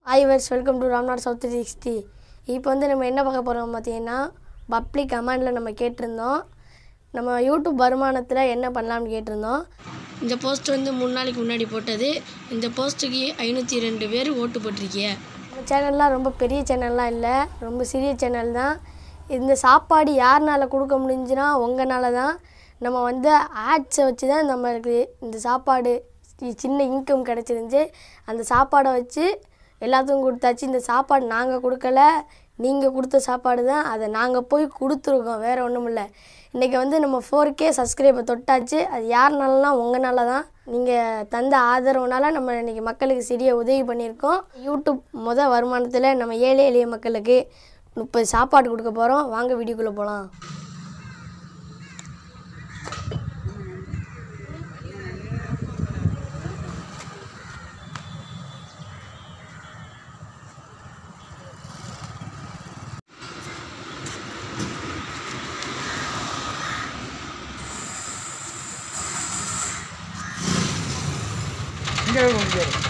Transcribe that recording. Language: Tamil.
ஹாய் வர்ஸ் welcome to Ramnath south sixty இப்போ வந்து நம்ம என்ன பார்க்க போகிறோம் பார்த்தீங்கன்னா பப்ளிக் கமெண்டில் நம்ம கேட்டிருந்தோம் நம்ம யூடியூப் வருமானத்தில் என்ன பண்ணலாம்னு கேட்டிருந்தோம் இந்த போஸ்ட் வந்து மூணு நாளைக்கு முன்னாடி போட்டது இந்த போஸ்ட்டுக்கு ஐநூற்றி ரெண்டு பேர் ஓட்டு போட்டிருக்கிய நம்ம சேனல்லாம் ரொம்ப பெரிய சேனல்லாம் இல்லை ரொம்ப சிறிய சேனல் தான் இந்த சாப்பாடு யாருனால கொடுக்க முடிஞ்சுன்னா உங்களால தான் நம்ம வந்து ஆட்ஸை வச்சு தான் நம்மளுக்கு இந்த சாப்பாடு சி- சின்ன இன்கம் கிடச்சிருந்துச்சு அந்த சாப்பாடை வச்சு எல்லாத்துக்கும் கொடுத்தாச்சு இந்த சாப்பாடு நாங்கள் கொடுக்கல நீங்கள் கொடுத்த சாப்பாடு தான் அதை நாங்கள் போய் கொடுத்துருக்கோம் வேறு ஒன்றும் இல்லை இன்றைக்கி வந்து நம்ம ஃபோர் கே சப்ஸ்கிரைபர் தொட்டாச்சு அது யாருனாலலாம் உங்களால தான் நீங்கள் தந்த ஆதரவுனால நம்ம இன்றைக்கி மக்களுக்கு சிறிய உதவி பண்ணியிருக்கோம் யூடியூப் முத வருமானத்தில் நம்ம ஏழை எளிய மக்களுக்கு முப்பது சாப்பாடு கொடுக்க போகிறோம் வாங்க வீடியோக்குள்ளே போகலாம் இங்கே இங்கே